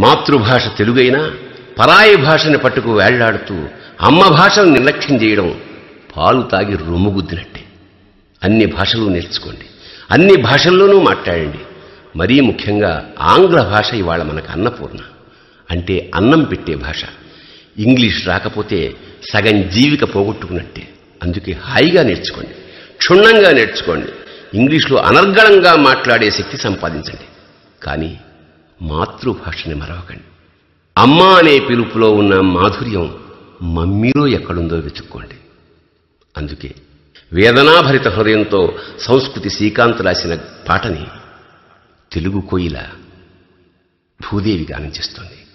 మాతృభాష తెలుగైనా పరాయి భాషని పట్టుకు వేళ్లాడుతూ అమ్మ భాషను నిర్లక్ష్యం చేయడం పాలు తాగి రొమ్ముగుద్దినట్టే అన్ని భాషలు నేర్చుకోండి అన్ని భాషల్లోనూ మాట్లాడండి మరీ ముఖ్యంగా ఆంగ్ల భాష ఇవాళ మనకు అన్నపూర్ణ అంటే అన్నం పెట్టే భాష ఇంగ్లీష్ రాకపోతే సగం జీవిక పోగొట్టుకున్నట్టే అందుకే హాయిగా నేర్చుకోండి క్షుణ్ణంగా నేర్చుకోండి ఇంగ్లీష్లో అనర్గళంగా మాట్లాడే శక్తి సంపాదించండి కానీ మాతృభాషని మరవకండి అమ్మ అనే పిలుపులో ఉన్న మాధుర్యం మమ్మీలో ఎక్కడుందో వెతుక్కోండి అందుకే వేదనాభరిత హృదయంతో సంస్కృతి శ్రీకాంత్ రాసిన పాటని తెలుగు కోయిల భూదేవి గానం చేస్తోంది